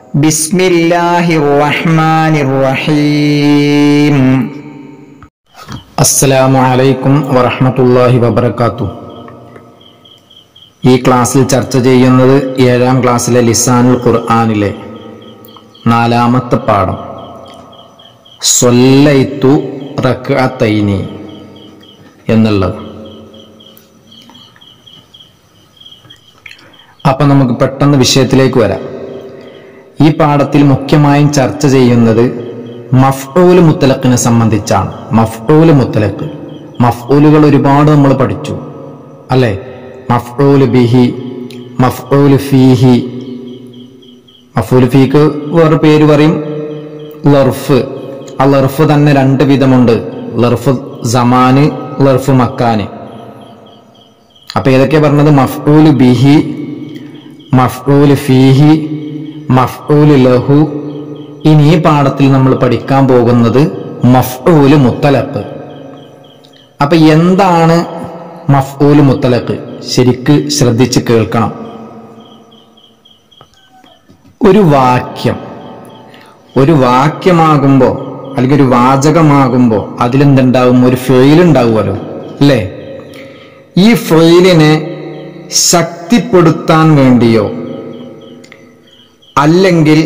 بسم الله الرحمن الرحيم അസ്സലാമു അലൈക്കും വറഹ്മത്തുള്ളാഹി വബറകാത്തു ഈ ക്ലാസ്സിൽ ചർച്ച ചെയ്യുന്നത് ഏഴാം ക്ലാസ്സിലെ ലിസാനുൽ ഖുർആനിലെ നാലാമത്തെ പാഠം സൊല്ലൈത്തു റക്അത്തൈനി എന്നുള്ളത് അപ്പൊ നമുക്ക് പെട്ടെന്ന് വിഷയത്തിലേക്ക് വരാം ഈ പാഠത്തിൽ മുഖ്യമായും ചർച്ച ചെയ്യുന്നത് മഫ്ഊല് മുത്തലഖിനെ സംബന്ധിച്ചാണ് മഫ്ഊല് മുത്തലഖ് മഫ്ഊലുകൾ ഒരുപാട് നമ്മൾ പഠിച്ചു അല്ലെ മഫ്ഊല് ബിഹി മഫ്ഊല് ഫീഹി മഫ്ഊല് ഫീക്ക് വേറെ പേര് പറയും ലർഫ് ആ ലർഫ് തന്നെ രണ്ട് വിധമുണ്ട് ലർഫ് സമാന് ലർഫ് മക്കാന് അപ്പൊ ഏതൊക്കെയാ പറഞ്ഞത് മഫ്ഊല് ബിഹി മഫ്ഊല് ഫീഹി മഫ്ഊല് ലഹു ഇനി ഈ പാഠത്തിൽ നമ്മൾ പഠിക്കാൻ പോകുന്നത് മഫ്ഊല് മുത്തലഖ് അപ്പൊ എന്താണ് മഫ്ഊല് മുത്തലഖ് ശരിക്ക് ശ്രദ്ധിച്ച് കേൾക്കണം ഒരു വാക്യം ഒരു വാക്യമാകുമ്പോ അല്ലെങ്കിൽ ഒരു വാചകമാകുമ്പോ അതിലെന്തുണ്ടാവും ഒരു ഫെയിൽ ഉണ്ടാവുമല്ലോ അല്ലേ ഈ ഫെയിലിനെ ശക്തിപ്പെടുത്താൻ വേണ്ടിയോ അല്ലെങ്കിൽ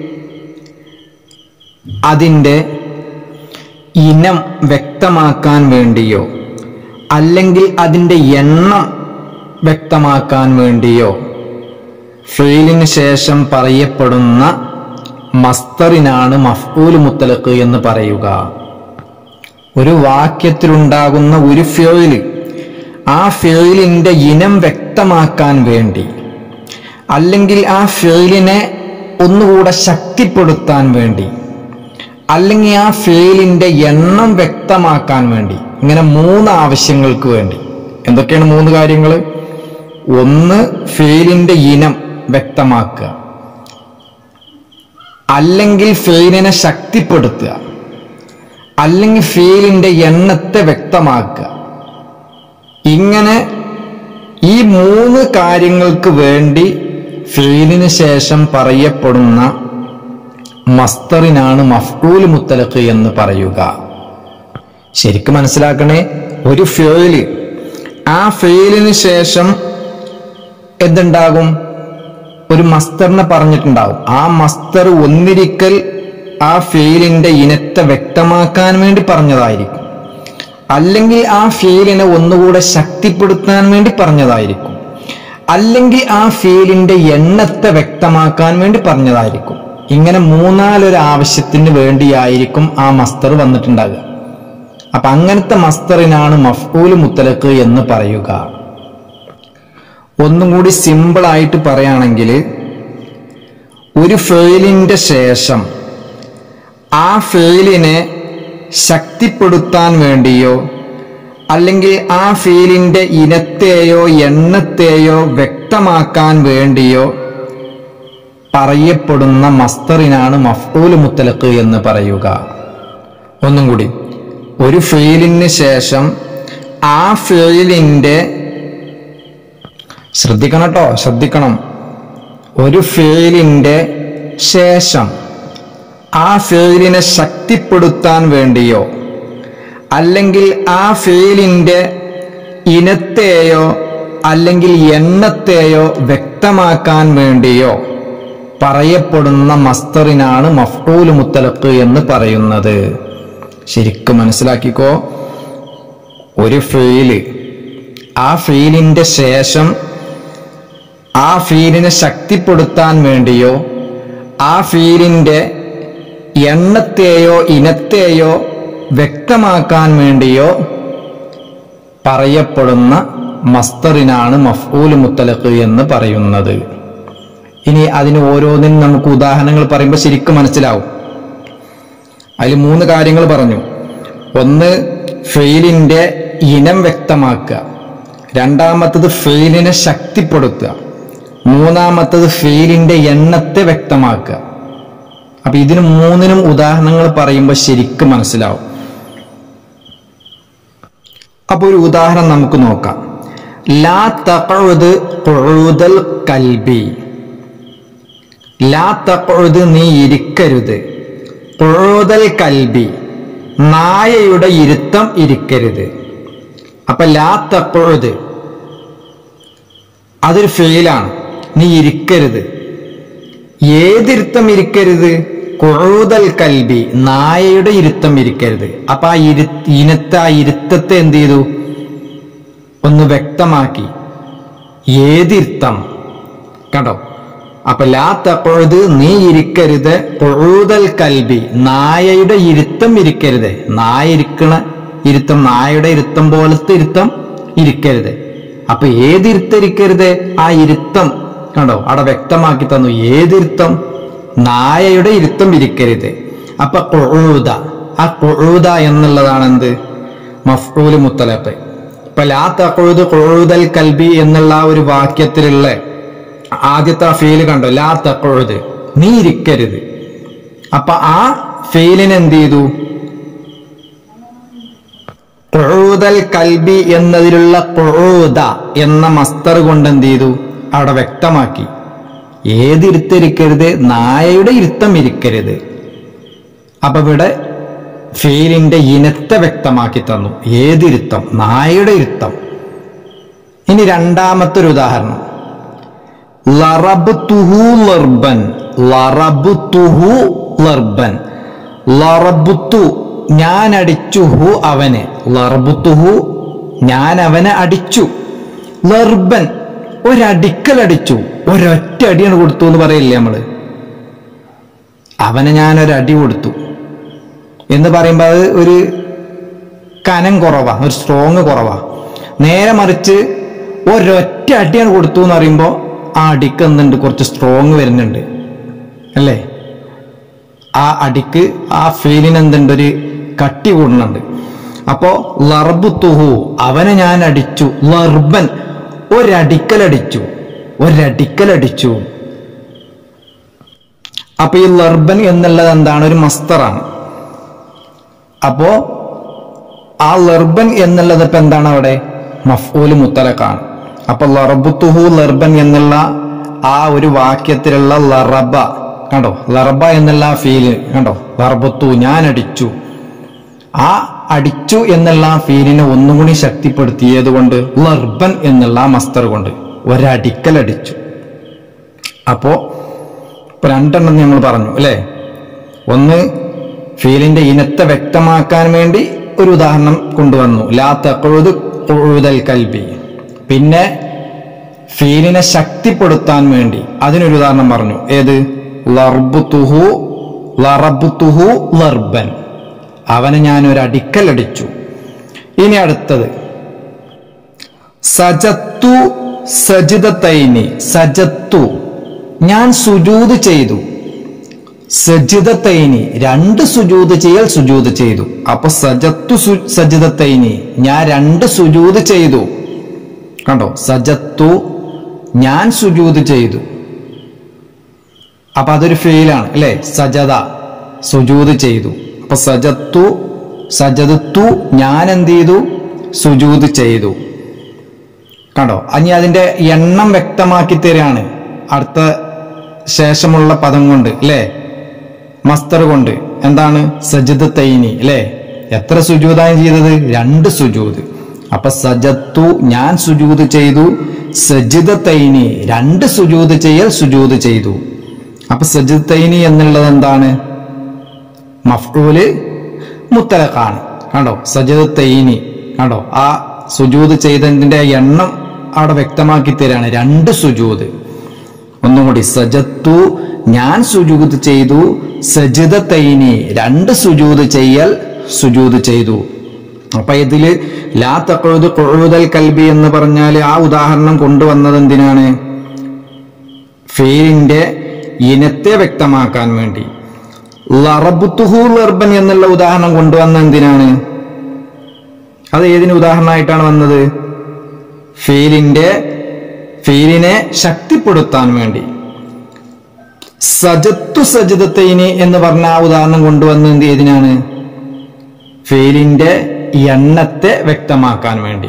അതിൻ്റെ ഇനം വ്യക്തമാക്കാൻ വേണ്ടിയോ അല്ലെങ്കിൽ അതിൻ്റെ എണ്ണം വ്യക്തമാക്കാൻ വേണ്ടിയോ ഫെയിലിന് ശേഷം പറയപ്പെടുന്ന മസ്തറിനാണ് മഫ്ഊൽ മുത്തലക്ക് എന്ന് പറയുക ഒരു വാക്യത്തിലുണ്ടാകുന്ന ഒരു ഫെയില് ആ ഫെയിലിന്റെ ഇനം വ്യക്തമാക്കാൻ വേണ്ടി അല്ലെങ്കിൽ ആ ഫെയിലിനെ ഒന്നുകൂടെ ശക്തിപ്പെടുത്താൻ വേണ്ടി അല്ലെങ്കിൽ ആ ഫെയിലിന്റെ എണ്ണം വ്യക്തമാക്കാൻ വേണ്ടി ഇങ്ങനെ മൂന്ന് ആവശ്യങ്ങൾക്ക് വേണ്ടി എന്തൊക്കെയാണ് മൂന്ന് കാര്യങ്ങൾ ഒന്ന് ഫെയിലിന്റെ ഇനം വ്യക്തമാക്കുക അല്ലെങ്കിൽ ഫെയിലിനെ ശക്തിപ്പെടുത്തുക അല്ലെങ്കിൽ ഫെയിലിന്റെ എണ്ണത്തെ വ്യക്തമാക്കുക ഇങ്ങനെ ഈ മൂന്ന് കാര്യങ്ങൾക്ക് വേണ്ടി ഫെയിലിന് ശേഷം പറയപ്പെടുന്ന മസ്തറിനാണ് മഫ്ഊൽ മുത്തലഖ് എന്ന് പറയുക ശരിക്കും മനസ്സിലാക്കണേ ഒരു ഫെയില് ആ ഫെയിലിന് ശേഷം എന്തുണ്ടാകും ഒരു മസ്തറിനെ പറഞ്ഞിട്ടുണ്ടാവും ആ മസ്തർ ഒന്നിരിക്കൽ ആ ഫെയിലിന്റെ ഇനത്തെ വ്യക്തമാക്കാൻ വേണ്ടി പറഞ്ഞതായിരിക്കും അല്ലെങ്കിൽ ആ ഫീലിനെ ഒന്നുകൂടെ ശക്തിപ്പെടുത്താൻ വേണ്ടി പറഞ്ഞതായിരിക്കും അല്ലെങ്കിൽ ആ ഫീലിന്റെ എണ്ണത്തെ വ്യക്തമാക്കാൻ വേണ്ടി പറഞ്ഞതായിരിക്കും ഇങ്ങനെ മൂന്നാലൊരു ആവശ്യത്തിന് വേണ്ടിയായിരിക്കും ആ മസ്തർ വന്നിട്ടുണ്ടാകുക അപ്പൊ അങ്ങനത്തെ മസ്തറിനാണ് മഫ്ഊല് മുത്തലക്ക് എന്ന് പറയുക ഒന്നും കൂടി സിമ്പിൾ ആയിട്ട് പറയുകയാണെങ്കിൽ ഒരു ഫെയിലിന്റെ ശേഷം ആ ഫെയിലിനെ ശക്തിപ്പെടുത്താൻ വേണ്ടിയോ അല്ലെങ്കിൽ ആ ഫീലിന്റെ ഇനത്തെയോ എണ്ണത്തെയോ വ്യക്തമാക്കാൻ വേണ്ടിയോ പറയപ്പെടുന്ന മസ്തറിനാണ് മഫ്ഊല് മുത്തലക്ക് എന്ന് പറയുക ഒന്നും കൂടി ഒരു ഫീലിന് ശേഷം ആ ഫീലിന്റെ ശ്രദ്ധിക്കണം കേട്ടോ ശ്രദ്ധിക്കണം ഒരു ഫീലിന്റെ ശേഷം ആ ഫെയിലിനെ ശക്തിപ്പെടുത്താൻ വേണ്ടിയോ അല്ലെങ്കിൽ ആ ഫെയിലിന്റെ ഇനത്തെയോ അല്ലെങ്കിൽ എണ്ണത്തെയോ വ്യക്തമാക്കാൻ വേണ്ടിയോ പറയപ്പെടുന്ന മസ്തറിനാണ് മഫ്ഊൽ മുത്തലക്ക് എന്ന് പറയുന്നത് ശരിക്കും മനസ്സിലാക്കിക്കോ ഒരു ഫെയില് ആ ഫെയിലിന്റെ ശേഷം ആ ഫീലിനെ ശക്തിപ്പെടുത്താൻ വേണ്ടിയോ ആ ഫീലിന്റെ എണ്ണത്തെയോ ഇനത്തെയോ വ്യക്തമാക്കാൻ വേണ്ടിയോ പറയപ്പെടുന്ന മസ്തറിനാണ് മഫ്ഊൽ മുത്തലഖ് എന്ന് പറയുന്നത് ഇനി അതിന് ഓരോന്നിനും നമുക്ക് ഉദാഹരണങ്ങൾ പറയുമ്പോൾ ശരിക്കും മനസ്സിലാവും അതിൽ മൂന്ന് കാര്യങ്ങൾ പറഞ്ഞു ഒന്ന് ഫെയിലിന്റെ ഇനം വ്യക്തമാക്കുക രണ്ടാമത്തത് ഫെയിലിനെ ശക്തിപ്പെടുത്തുക മൂന്നാമത്തത് ഫെയിലിന്റെ എണ്ണത്തെ വ്യക്തമാക്കുക അപ്പൊ ഇതിന് മൂന്നിനും ഉദാഹരണങ്ങൾ പറയുമ്പോൾ ശരിക്കും മനസ്സിലാവും അപ്പൊ ഒരു ഉദാഹരണം നമുക്ക് നോക്കാം ലാ തഖഉദ് ഖുഊദൽ കൽബി ലാ തക്കൊഴുത് നീ ഇരിക്കരുത് കൊഴുതൽ കൽബി നായയുടെ ഇരുത്തം ഇരിക്കരുത് അപ്പൊ ലാ തക്കൊഴുത് അതൊരു ഫെയിലാണ് നീ ഇരിക്കരുത് ഏതിരുത്തം ഇരിക്കരുത് കൊഴുതൽ കൽബി നായയുടെ ഇരുത്തം ഇരിക്കരുത് അപ്പൊ ആ ഇരു ഇനത്തെ ആ ഇരുത്തത്തെ എന്ത് ചെയ്തു ഒന്ന് വ്യക്തമാക്കി ഏതിരുത്തം കണ്ടോ അപ്പൊ ലാ തപ്പൊഴുത് നീ ഇരിക്കരുത് കൊഴുതൽ കൽബി നായയുടെ ഇരുത്തം ഇരിക്കരുത് നായ ഇരിക്കണ ഇരുത്തം നായയുടെ ഇരുത്തം പോലത്തെ ഇരുത്തം ഇരിക്കരുത് അപ്പൊ ഏതിരുത്തം ഇരിക്കരുത് ആ ഇരുത്തം കണ്ടോ അവിടെ വ്യക്തമാക്കി തന്നു ഏതിരുത്തം നായയുടെ ഇരുത്തം ഇരിക്കരുത് അപ്പൊ കൊഴുത ആ കൊഴുത എന്നുള്ളതാണ് എന്ത് മഫ്ഊല് മുത്തലപ്പ് ഇപ്പൊ ലാ തക്കൊഴുത് കൊഴുതൽ കൽബി എന്നുള്ള ആ ഒരു വാക്യത്തിലുള്ള ആദ്യത്തെ ആ ഫെയില് കണ്ടോ ലാ തക്കൊഴുത് നീ ഇരിക്കരുത് അപ്പൊ ആ ഫെയിലിന് എന്ത് ചെയ്തു കൊഴുതൽ കൽബി എന്നതിലുള്ള കൊഴുത എന്ന മസ്തർ കൊണ്ട് എന്ത് ചെയ്തു അവിടെ വ്യക്തമാക്കി ഏതിരുത്തിരിക്കരുത് നായയുടെ ഇരുത്തം ഇരിക്കരുത് അപ്പൊ ഇവിടെ ഫെയിലിന്റെ ഇനത്തെ വ്യക്തമാക്കി തന്നു ഏതിരുത്തം നായയുടെ ഇരുത്തം ഇനി രണ്ടാമത്തെ ഒരു ഉദാഹരണം ലറബ്തുഹു ലർബൻ ലറബ്തുഹു ലർബൻ ലറബ്തു ഞാൻ അടിച്ചുഹു അവനെ ലർബുത്തുഹു ഞാൻ അവനെ അടിച്ചു ലർബൻ ഒരടിക്കൽ അടിച്ചു ഒരൊറ്റ അടിയാണ് കൊടുത്തു എന്ന് പറയില്ലേ നമ്മള് അവനെ ഞാൻ ഒരടി കൊടുത്തു എന്ന് പറയുമ്പോൾ അത് ഒരു കനം കുറവാ ഒരു സ്ട്രോങ് കുറവാ നേരെ മറിച്ച് ഒരൊറ്റ അടിയാണ് കൊടുത്തു എന്ന് പറയുമ്പോൾ ആ അടിക്ക് എന്തുണ്ട് കുറച്ച് സ്ട്രോങ് വരുന്നുണ്ട് അല്ലേ ആ അടിക്ക് ആ ഫീലിന് എന്തുണ്ട് ഒരു കട്ടി കൂടുന്നുണ്ട് അപ്പോ ലർബുത്തുഹു അവനെ ഞാൻ അടിച്ചു ലർബൻ ഒരടിക്കലടിച്ചു ഒരടിക്കലടിച്ചു അപ്പൊ ഈ ലർബൻ എന്നുള്ളത് എന്താണ് ഒരു മസ്തറാണ് അപ്പോ ആ ലർബൻ എന്നുള്ളത് ഇപ്പൊ എന്താണ് അവിടെ മഫ്ഊല് മുത്തലക്കാണ് അപ്പൊ ലർബുത്തുഹു ലർബൻ എന്നുള്ള ആ ഒരു വാക്യത്തിലുള്ള ലറബ കണ്ടോ ലറബ എന്നുള്ള ആ ഫീല് കണ്ടോ ലർബത്തു ഞാൻ അടിച്ചു ആ അടിച്ചു എന്നുള്ള ആ ഫീലിനെ ഒന്നും കൂടി ശക്തിപ്പെടുത്തിയത് കൊണ്ട് ലർബൻ എന്നുള്ള ആ മസ്തർ കൊണ്ട് ഒരടിക്കൽ അടിച്ചു അപ്പോ ഇപ്പൊ രണ്ടെണ്ണം നമ്മൾ പറഞ്ഞു അല്ലേ ഒന്ന് ഫീലിന്റെ ഇനത്തെ വ്യക്തമാക്കാൻ വേണ്ടി ഒരു ഉദാഹരണം കൊണ്ടുവന്നു ലാ തക്കൊഴുത് കൊഴുതൽ കൽബി പിന്നെ ഫീലിനെ ശക്തിപ്പെടുത്താൻ വേണ്ടി അതിനൊരു ഉദാഹരണം പറഞ്ഞു ഏത് ലർബുത്തുഹു ലറബുത്തുഹു ലർബൻ അവനെ ഞാൻ ഒരു അടിക്കൽ അടിച്ചു ഇനി അടുത്തത് സജത്തു സജിതത്തൈനി സജത്തു ഞാൻ സുജൂത് ചെയ്തു സജിതത്തൈനി രണ്ട് സുജൂത് ചെയ്യൽ സുജൂത് ചെയ്തു അപ്പൊ സജത്തു സു- സജിതത്തൈനി ഞാൻ രണ്ട് സുജൂത് ചെയ്തു കണ്ടോ സജത്തു ഞാൻ സുജൂത് ചെയ്തു അപ്പൊ അതൊരു ഫെയിലാണ് അല്ലെ സജത സുജൂത് ചെയ്തു അപ്പൊ സജത്തു സജത്തു ഞാൻ എന്ത് ചെയ്തു സുജൂത് ചെയ്തു കണ്ടോ അനി അതിന്റെ എണ്ണം വ്യക്തമാക്കി തരാണ് അടുത്ത ശേഷമുള്ള പദം കൊണ്ട് അല്ലേ മസ്തർ കൊണ്ട് എന്താണ് സജിദ് തൈനി അല്ലേ എത്ര സുജൂതാണ് ചെയ്തത് രണ്ട് സുജൂത് അപ്പൊ സജത്തു ഞാൻ സുജൂത് ചെയ്തു സജിദ തൈനി രണ്ട് സുജൂത് ചെയ്യൽ സുജൂത് ചെയ്തു അപ്പൊ സജിദ് തൈനി എന്നുള്ളത് എന്താണ് മഫ്ഊല് മുത്തലഖാണ് കണ്ടോ സജിദ് തൈനി കണ്ടോ ആ സുജൂത് ചെയ്തതിന്റെ എണ്ണം അവിടെ വ്യക്തമാക്കി തരാണ് രണ്ട് സുജൂത് ഒന്നും കൂടി സജത്തു ഞാൻ സുജൂത് ചെയ്തു സജിദ തൈനി രണ്ട് സുജൂത് ചെയ്യൽ സുജൂത് ചെയ്തു അപ്പൊ ഇതില് ലാ തക്കൊഴുത് കൊഴുതൽ കൽബി എന്ന് പറഞ്ഞാൽ ആ ഉദാഹരണം കൊണ്ടുവന്നത് എന്തിനാണ് ഫെയിലിന്റെ ഇനത്തെ വ്യക്തമാക്കാൻ വേണ്ടി ലറബുത്തുഹു ലർബൻ എന്നുള്ള ഉദാഹരണം കൊണ്ടുവന്ന എന്തിനാണ് അത് ഏതിന് ഉദാഹരണമായിട്ടാണ് വന്നത് ഫെയിലിന്റെ ഫെയിലിനെ ശക്തിപ്പെടുത്താൻ വേണ്ടി സജത്തു സജിതത്തൈനി എന്ന് പറഞ്ഞ ആ ഉദാഹരണം കൊണ്ടുവന്നത് ഏതിനാണ് ഫെയിലിന്റെ എണ്ണത്തെ വ്യക്തമാക്കാൻ വേണ്ടി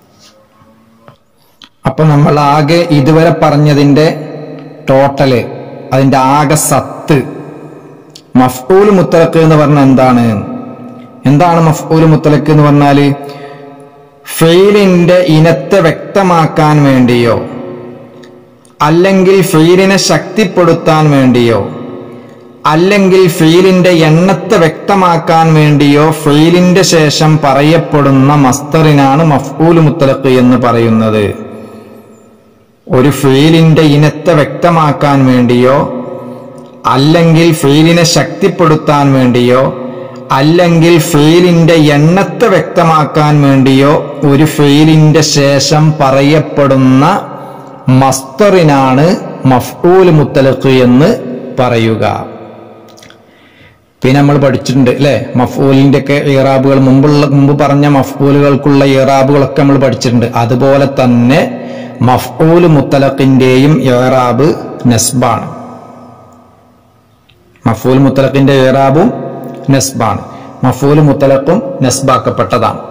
അപ്പൊ നമ്മൾ ആകെ ഇതുവരെ പറഞ്ഞതിന്റെ ടോട്ടല് അതിന്റെ ആകെ സത്ത് മഫ്ഊൽ മുത്തലക്ക് എന്ന് പറഞ്ഞാൽ എന്താണ് എന്താണ് മഫ്ഊൽ മുത്തലക്ക് എന്ന് പറഞ്ഞാല് ഫെയിലിന്റെ ഇനത്തെ വ്യക്തമാക്കാൻ വേണ്ടിയോ അല്ലെങ്കിൽ ഫെയിലിനെ ശക്തിപ്പെടുത്താൻ വേണ്ടിയോ അല്ലെങ്കിൽ ഫെയിലിന്റെ എണ്ണത്തെ വ്യക്തമാക്കാൻ വേണ്ടിയോ ഫെയിലിന്റെ ശേഷം പറയപ്പെടുന്ന മസ്തറിനാണ് മഫ്ഊൽ മുത്തലക്ക് എന്ന് പറയുന്നത് ഒരു ഫെയിലിന്റെ ഇനത്തെ വ്യക്തമാക്കാൻ വേണ്ടിയോ അല്ലെങ്കിൽ ഫെയിലിനെ ശക്തിപ്പെടുത്താൻ വേണ്ടിയോ അല്ലെങ്കിൽ ഫെയിലിന്റെ എണ്ണത്തെ വ്യക്തമാക്കാൻ വേണ്ടിയോ ഒരു ഫെയിലിന്റെ ശേഷം പറയപ്പെടുന്ന മസ്തറിനാണ് മഫ്ഊൽ മുത്തലഖ് എന്ന് പറയുക പിന്നെ നമ്മൾ പഠിച്ചിട്ടുണ്ട് അല്ലെ മഫ്ഊലിന്റെ ഒക്കെ ഇറാബുകൾ മുമ്പുള്ള മുമ്പ് പറഞ്ഞ മഫ്ഊലുകൾക്കുള്ള ഇറാബുകളൊക്കെ നമ്മൾ പഠിച്ചിട്ടുണ്ട് അതുപോലെ തന്നെ മഫ്ഊൽ മുത്തലഖിന്റെയും ഇറാബ് നസ്ബാണ് മഫൂൽ മുത്തലഖിന്റെ ഇറാബും നസ്ബാണ് മഫൂൽ മുത്തലഖും നസ്ബാക്കപ്പെട്ടതാണ്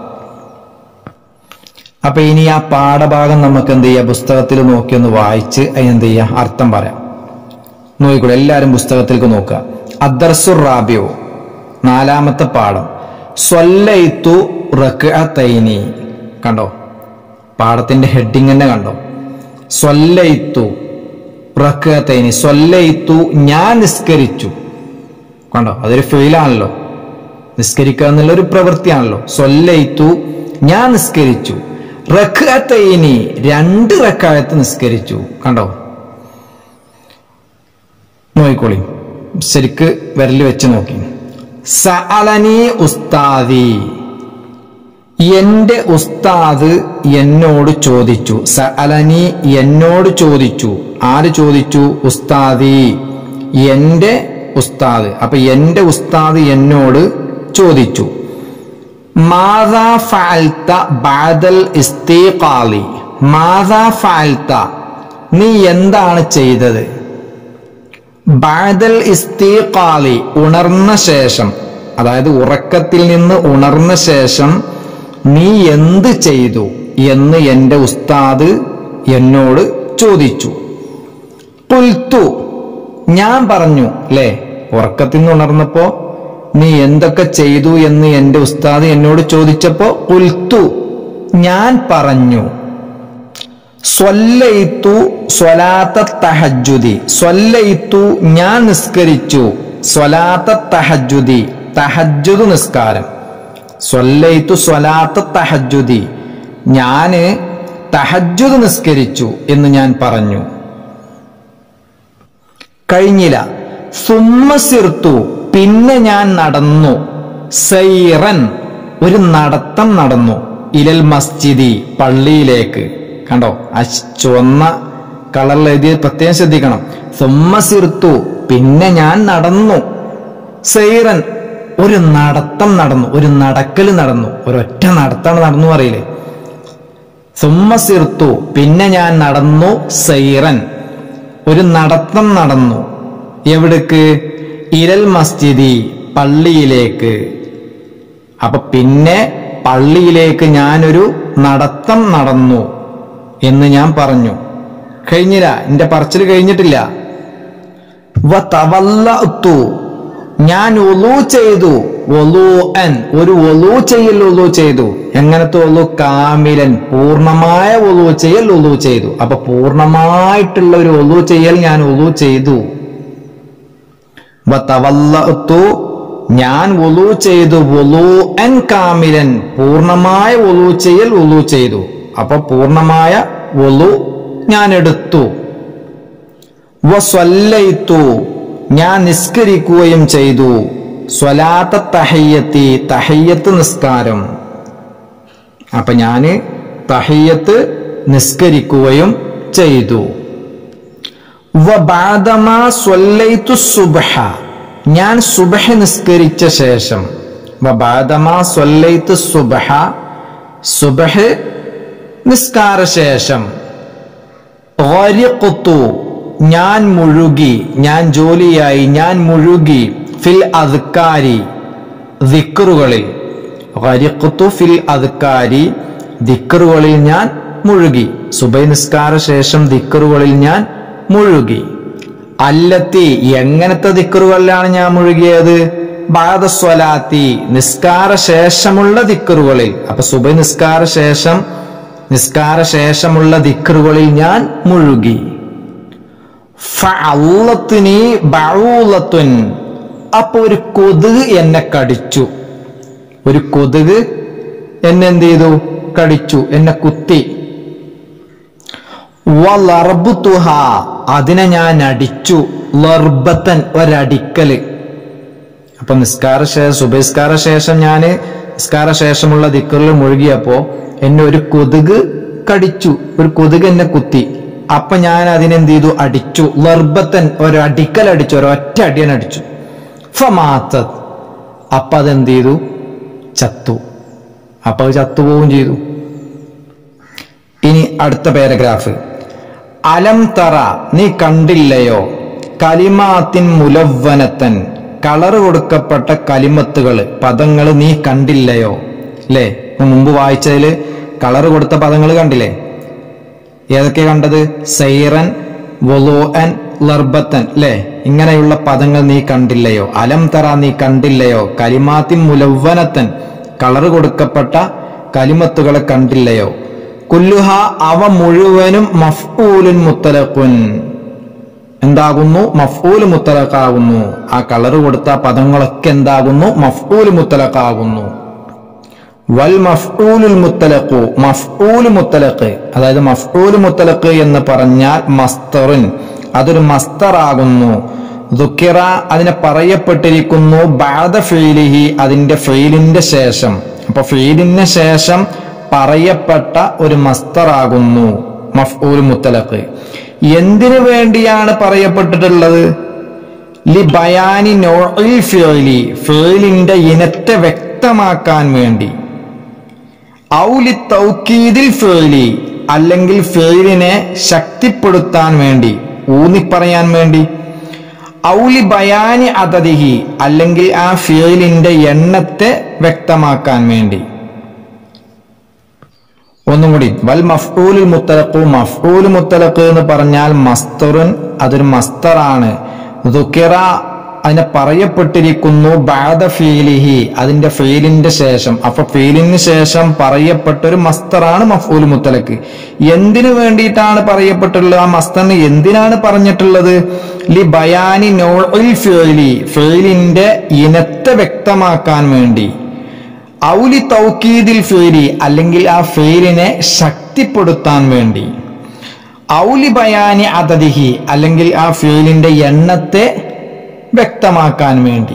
അപ്പൊ ഇനി ആ പാഠഭാഗം നമുക്ക് എന്ത് ചെയ്യാം പുസ്തകത്തിൽ നോക്കി ഒന്ന് വായിച്ച് അതിനെന്ത് ചെയ്യാം അർത്ഥം പറയാം നോക്കിക്കൂടെ എല്ലാവരും പുസ്തകത്തിലേക്ക് നോക്കുക അദ്ദർസുർ റാബിയോ നാലാമത്തെ പാഠം സ്വല്ലൈത്തു റക്അത്തൈനി കണ്ടോ പാഠത്തിന്റെ ഹെഡിങ് തന്നെ കണ്ടോ സ്വല്ലൈത്തു റക്അത്തൈനി സ്വല്ലൈത്തു ഞാൻ നിസ്കരിച്ചു കണ്ടോ അതൊരു ഫെയിലാണല്ലോ നിസ്കരിക്കുക എന്നുള്ള ഒരു പ്രവൃത്തിയാണല്ലോ സ്വല്ലൈത്തു ഞാൻ നിസ്കരിച്ചു റക്അത്തൈനി രണ്ട് റക്കായത്ത് നിസ്കരിച്ചു കണ്ടോ നോക്കിക്കോളി ശരിക്ക് വിരല് വെച്ച് നോക്കി സഅലനി ഉസ്താദി എന്റെ ഉസ്താദ് എന്നോട് ചോദിച്ചു സഅലനി എന്നോട് ചോദിച്ചു ആര് ചോദിച്ചു ഉസ്താദി എന്റെ ഉസ്താദ് അപ്പൊ എന്റെ ഉസ്താദ് എന്നോട് ചോദിച്ചു മാതാ ഫാൽത്ത ബാദൽ ഇസ്തീഖാലി മാതാ ഫാൽത്ത നീ എന്താണ് ചെയ്തത് ബാദൽ ഇസ്തീഖാലി ഉണർന്ന ശേഷം അതായത് ഉറക്കത്തിൽ നിന്ന് ഉണർന്ന ശേഷം നീ എന്ത് ചെയ്തു എന്ന് എന്റെ ഉസ്താദ് എന്നോട് ചോദിച്ചു പുൽത്തു ഞാൻ പറഞ്ഞു അല്ലേ ഉറക്കത്തിൽ നിന്ന് ഉണർന്നപ്പോ നീ എന്തൊക്കെ ചെയ്തു എന്ന് എന്റെ ഉസ്താദ് എന്നോട് ചോദിച്ചപ്പോ പുൽത്തു ഞാൻ പറഞ്ഞു സ്വല്ലയിത്തു സ്വലാത്ത തഹജുദി സ്വല്ലയിത്തു ഞാൻ നിസ്കരിച്ചു സ്വലാത്ത തഹജുദി തഹജുദ് നിസ്കാരം സ്വല്ലയിത്തു സ്വലാത്ത തഹജുദി ഞാന് തഹജുദ് നിസ്കരിച്ചു എന്ന് ഞാൻ പറഞ്ഞു കഴിഞ്ഞില്ല സുമ്മസിർത്തു പിന്നെ ഞാൻ നടന്നു സൈറൻ ഒരു നടത്തം നടന്നു ഇലൽ മസ്ജിദി പള്ളിയിലേക്ക് കണ്ടോ ആ ചുവന്ന കളറിൽ എഴുതിയത് പ്രത്യേകം ശ്രദ്ധിക്കണം സുമ്മസിർത്തു പിന്നെ ഞാൻ നടന്നു സൈറൻ ഒരു നടത്തം നടന്നു ഒരു നടക്കൽ നടന്നു ഒരൊറ്റ നടത്താണ് നടന്നു പറയില്ലേ സുമ്മസിർത്തു പിന്നെ ഞാൻ നടന്നു സൈറൻ ഒരു നടത്തം നടന്നു എവിടേക്ക് ഇരൽ മസ്ജിദി പള്ളിയിലേക്ക് അപ്പൊ പിന്നെ പള്ളിയിലേക്ക് ഞാനൊരു നടത്തം നടന്നു എന്ന് ഞാൻ പറഞ്ഞു കഴിഞ്ഞില്ല എന്റെ പറച്ചിൽ കഴിഞ്ഞിട്ടില്ല വ തവല്ലഅ്തു. ഞാൻ ഒലു ചെയ്തു ഒലു അൻ ഒരു ഒലു ചെയ്യൽ ഒലു ചെയ്തു എങ്ങനത്തെ ഒലു കാമിലൻ പൂർണ്ണമായ ഒലു ചെയ്യൽ ഒലു ചെയ്തു അപ്പൊ പൂർണ്ണമായിട്ടുള്ള ഒരു ഒലു ചെയ്യൽ ഞാൻ ഒലു ചെയ്തു വ തവല്ലഅ്തു. ഞാൻ ഒലു ചെയ്തു ഒലു അൻ കാമിലൻ പൂർണ്ണമായ ഒലു ചെയ്യൽ ഒലു ചെയ്തു അപ്പൊ പൂർണ്ണമായ ഒലു ഞാൻ എടുത്തു വസ്വല്ലൈത്തു ഞാൻ നിസ്കരിക്കുകയും ചെയ്തു സ്വലാത്ത തഹയ്യത്തി തഹയ്യത്ത് നിസ്കാരം അപ്പൊ ഞാന് തഹയ്യത്ത് നിസ്കരിക്കുകയും ചെയ്തു വബാദമാ സ്വല്ലൈത്തു സുബ്ഹ ഞാൻ സുബഹ നിസ്കരിച്ച ശേഷം വബാദമാ സ്വല്ലൈത്തു സുബ്ഹ സുബഹ നിസ്കാര ശേഷം ഗരിഖ്തു ഞാൻ മുഴുകി ഞാൻ ജോലിയായി ഞാൻ മുഴുകി ഫിൽ അദ്കാരി ദിക്റുകളിൽ ഗരിഖ്തു ഫിൽ അദ്കാരി ദിക്റുകളിൽ ഞാൻ മുഴുകി സുബൈ നിസ്കാര ശേഷം ദിക്റുകളിൽ ഞാൻ മുഴുകി അല്ലത്തി എങ്ങനത്തെ ദിക്കറുകളിലാണ് ഞാൻ മുഴുകിയത് ബാദസ്വലാത്തി നിസ്കാര ശേഷമുള്ള ദിക്കറുകളിൽ അപ്പൊ സുബൈ നിസ്കാര ശേഷം നിസ്കാര ശേഷമുള്ള ദിക്കറുകളിൽ ഞാൻ മുഴുകി ഫഅള്ളത്തിനി ബഊലത്തുൻ അപ്പൊ ഒരു കൊതുക് എന്നെ കടിച്ചു ഒരു കൊതുക് എന്നെ എന്ത് ചെയ്തു കടിച്ചു എന്നെ കുത്തി വളർബുത്തുഹ അതിനെ ഞാൻ അടിച്ചു ലർബത്തൻ ഒരടിക്കല് അപ്പൊ നിസ്കാര ശേഷം സുബഹിസ്കാര ശേഷം ഞാൻ നിസ്കാര ശേഷമുള്ള ദിക്കറിൽ മുഴുകിയപ്പോ എന്നെ ഒരു കൊതുക് കടിച്ചു ഒരു കൊതുക് എന്നെ കുത്തി അപ്പൊ ഞാൻ അതിനെന്ത് ചെയ്തു അടിച്ചു ലർബത്തൻ ഒരടിക്കൽ അടിച്ചു ഒരൊറ്റ അടിയൻ അടിച്ചു ഫമാത്തത് അപ്പൊ അതെന്ത് ചെയ്തു ചത്തു അപ്പൊ അത് ചത്തുപോവുകയും ചെയ്തു ഇനി അടുത്ത പാരഗ്രാഫ് അലം തറ നീ കണ്ടില്ലയോ കലിമാത്തിൻ മുലവ്വനത്തൻ കളർ കൊടുക്കപ്പെട്ട കലിമത്തുകൾ പദങ്ങൾ നീ കണ്ടില്ലയോ അല്ലേ മുമ്പ് വായിച്ചതില് കളർ കൊടുത്ത പദങ്ങൾ കണ്ടില്ലേ ഏതൊക്കെ കണ്ടത് സൈറൻ വൊലോഅൻ ലർബത്തൻ അല്ലേ ഇങ്ങനെയുള്ള പദങ്ങൾ നീ കണ്ടില്ലയോ അലം തറ നീ കണ്ടില്ലയോ കലിമാത്തിൻ മുലവ്വനത്തൻ കളർ കൊടുക്കപ്പെട്ട കലിമത്തുകളെ കണ്ടില്ലയോ കുല്ലുഹ അവ മുഴുവനും മഫ്ഊലുൻ മുത്തലഖുൻ എന്താകുന്നു മഫ്ഊൽ മുത്തലഖാകുന്നു ആ കളർ കൊടുത്ത പദങ്ങളൊക്കെ എന്താകുന്നു മഫ്ഊൽ മുത്തലഖാകുന്നു വൽ മഫ്ഊലുൽ മുത്തലഖു മഫ്ഊൽ മുത്തലഖ് അതായത് മഫ്ഊൽ മുത്തലഖ് എന്ന് പറഞ്ഞാൽ മസ്തറിൻ അതൊരു മസ്തറാകുന്നു ദുഃഖിറ അതിനെ പറയപ്പെട്ടിരിക്കുന്നു ബാദ ഫെയിലിഹി അതിന്റെ ഫെയിലിന്റെ ശേഷം അപ്പൊ ഫെയിലിന് ശേഷം പറയപ്പെട്ട ഒരു മസ്തറാകുന്നു മഫ്ഊൽ മുത്തലഖ് എന്തിനു വേണ്ടിയാണ് പറയപ്പെട്ടിട്ടുള്ളത് ലി ബയാനി നോഇൽ ഫിഅലി ഫിഅലിന്റെ ഇനത്തെ വ്യക്തമാക്കാൻ വേണ്ടി ഔലി തൗക്കീദിൽ ഫിഅലി അല്ലെങ്കിൽ ഫിഅലിനെ ശക്തിപ്പെടുത്താൻ വേണ്ടി ഊന്നിപ്പറയാൻ വേണ്ടി ഔലി ബയാനി അതതിഹി അല്ലെങ്കിൽ ആ ഫിഅലിന്റെ എണ്ണത്തെ വ്യക്തമാക്കാൻ വേണ്ടി ഒന്നും കൂടി വൽ മഫ്ഊലുൽ മുത്തലഖു മഫ്ഊൽ മുത്തലഖ് എന്ന് പറഞ്ഞാൽ മസ്തറുൻ അതൊരു മസ്തറാണ് ദുക്കിറ അതിനെ പറയപ്പെട്ടിരിക്കുന്നു ബാദ ഫീലിഹി അതിന്റെ ഫീലിന്റെ ശേഷം അപ്പൊ ഫീലിന് ശേഷം പറയപ്പെട്ട ഒരു മസ്തറാണ് മഫ്ഊൽ മുത്തലക്ക് എന്തിനു വേണ്ടിയിട്ടാണ് പറയപ്പെട്ടുള്ളത് ആ മസ്തറിന് എന്തിനാണ് പറഞ്ഞിട്ടുള്ളത് ലി ബയാനി നോഇൽ ഫീലി ഫീലിന്റെ ഇനത്തെ വ്യക്തമാക്കാൻ വേണ്ടി ഔലി തൗക്കീദിൽ ഫെയിലി അല്ലെങ്കിൽ ആ ഫെയിലിനെ ശക്തിപ്പെടുത്താൻ വേണ്ടി ഔലി ബയാനി അതതിഹി അല്ലെങ്കിൽ ആ ഫെയിലിന്റെ എണ്ണത്തെ വ്യക്തമാക്കാൻ വേണ്ടി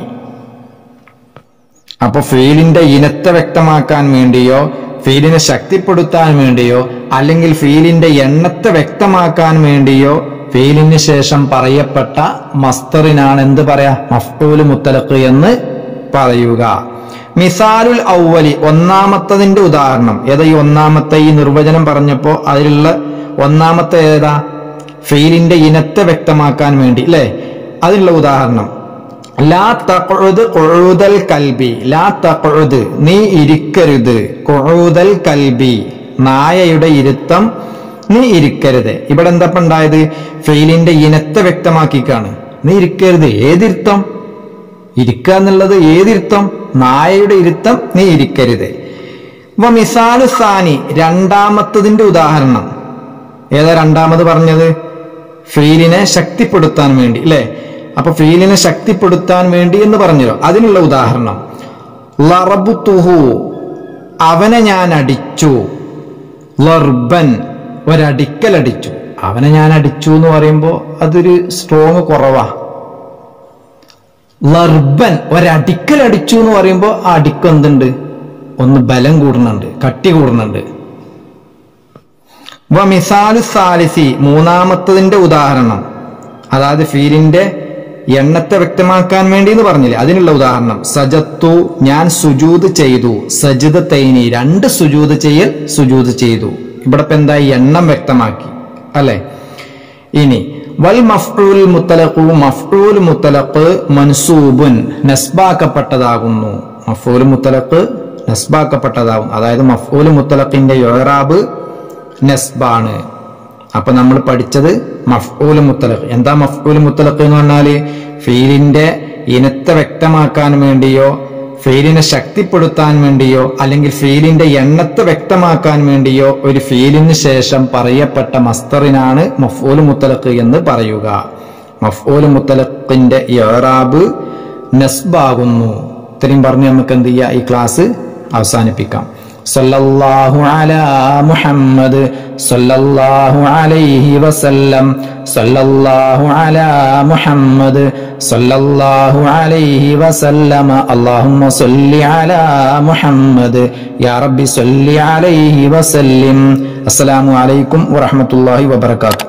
അപ്പൊ ഫെയിലിന്റെ ഇനത്തെ വ്യക്തമാക്കാൻ വേണ്ടിയോ ഫെയിലിനെ ശക്തിപ്പെടുത്താൻ വേണ്ടിയോ അല്ലെങ്കിൽ ഫെയിലിന്റെ എണ്ണത്തെ വ്യക്തമാക്കാൻ വേണ്ടിയോ ഫെയിലിന് ശേഷം പറയപ്പെട്ട മസ്തറിനാണ് എന്ത് പറയാ മഫ്ഊല് മുത്തലഖ് എന്ന് പറയുക മിസാലുൽ ഔവലി ഒന്നാമത്തതിന്റെ ഉദാഹരണം ഏതാ ഈ ഒന്നാമത്തെ ഈ നിർവചനം പറഞ്ഞപ്പോ അതിലുള്ള ഒന്നാമത്തെ ഏതാ ഫെയിലിന്റെ ഇനത്തെ വ്യക്തമാക്കാൻ വേണ്ടി അല്ലെ അതിനുള്ള ഉദാഹരണം ലാ തഖുദ് ഖുഊദൽ കൽബി ലാ തഖുദ് നീ ഇരിക്കരുത് ഖുഊദൽ കൽബി നായയുടെ ഇരുത്തം നീ ഇരിക്കരുത് ഇവിടെ എന്താ ഇപ്പൊ ഉണ്ടായത് ഫെയിലിന്റെ ഇനത്തെ വ്യക്തമാക്കിക്കാണ് നീ ഇരിക്കരുത് ഏതിരുത്തം ഇരിക്കുക എന്നുള്ളത് ഏതിരുത്തം നായയുടെ ഇരുത്തം നീ ഇരിക്കരുത് വ മിസാലു സാനി രണ്ടാമത്തതിന്റെ ഉദാഹരണം ഏതാ രണ്ടാമത് പറഞ്ഞത് ഫെയിലിനെ ശക്തിപ്പെടുത്താൻ വേണ്ടി അല്ലെ അപ്പൊ ഫെയിലിനെ ശക്തിപ്പെടുത്താൻ വേണ്ടി എന്ന് പറഞ്ഞല്ലോ അതിനുള്ള ഉദാഹരണം ലറബുത്തുഹു അവനെ ഞാൻ അടിച്ചു ലർബൻ ഒരടിക്കൽ അടിച്ചു അവനെ ഞാൻ അടിച്ചു എന്ന് പറയുമ്പോ അതൊരു സ്ട്രോങ് കുറവാ ലർബൻ ഒരടിക്കൽ അടിച്ചു എന്ന് പറയുമ്പോൾ ആ അടിക്ക് എന്തുണ്ട് ഒന്ന് ബലം കൂടുന്നുണ്ട് കട്ടി കൂടുന്നുണ്ട് വ മിസാലു സാലിസി മൂന്നാമത്തതിന്റെ ഉദാഹരണം അതായത് ഫീലിന്റെ എണ്ണത്തെ വ്യക്തമാക്കാൻ വേണ്ടി എന്ന് പറഞ്ഞില്ലേ അതിനുള്ള ഉദാഹരണം സജത്തു ഞാൻ സുജൂത് ചെയ്തു സജിത തൈനി രണ്ട് സുജൂത് ചെയ്യൽ സുജൂത് ചെയ്തു ഇവിടെ ഇപ്പൊ എന്താ ഈ എണ്ണം വ്യക്തമാക്കി അല്ലെ ഇനി വൽ മഫ്ഊൽ മുത്തലഖു മഫ്ഊൽ മുത്തലഖ് മൻസൂബുൻ നസ്ബാക്കപ്പെട്ടതാകുന്നു മഫ്ഊൽ മുത്തലഖ് നസ്ബാക്കപ്പെട്ടതാകും അതായത് മഫ്ഊൽ മുത്തലഖിന്റെ യൊറാബ് നസ്ബാണ് അപ്പൊ നമ്മൾ പഠിച്ചത് മഫ്ഊൽ മുത്തലഖ് എന്താ മഫ്ഊൽ മുത്തലഖ് എന്ന് പറഞ്ഞാല് ഫീലിന്റെ ഇനത്തെ വ്യക്തമാക്കാൻ വേണ്ടിയോ ഫീലിനെ ശക്തിപ്പെടുത്താൻ വേണ്ടിയോ അല്ലെങ്കിൽ ഫീലിന്റെ എണ്ണത്തെ വ്യക്തമാക്കാൻ വേണ്ടിയോ ഒരു ഫീലിന് ശേഷം പറയപ്പെട്ട മസ്തറിനാണ് മഫ്ഊൽ മുത്തലഖ് എന്ന് പറയുക മഫ്ഊൽ മുത്തലഖിന്റെ ഇറാബ് നസ്ബാകുന്നു ഇത്രയും പറഞ്ഞ് നമുക്ക് എന്ത് ചെയ്യാം ഈ ക്ലാസ് അവസാനിപ്പിക്കാം സല്ലല്ലാഹു അലാ മുഹമ്മദ് സല്ലല്ലാഹു അലൈഹി വസല്ലം സല്ലല്ലാഹു അലാ മുഹമ്മദ് സല്ലല്ലാഹു അലൈഹി വസല്ലമ അല്ലാഹുമ്മ സല്ലി അലാ മുഹമ്മദ് യാ റബ്ബി സല്ലി അലൈഹി വസല്ലിം അസ്സലാമു അലൈക്കും വറഹ്മത്തുള്ളാഹി വബറകാതുഹു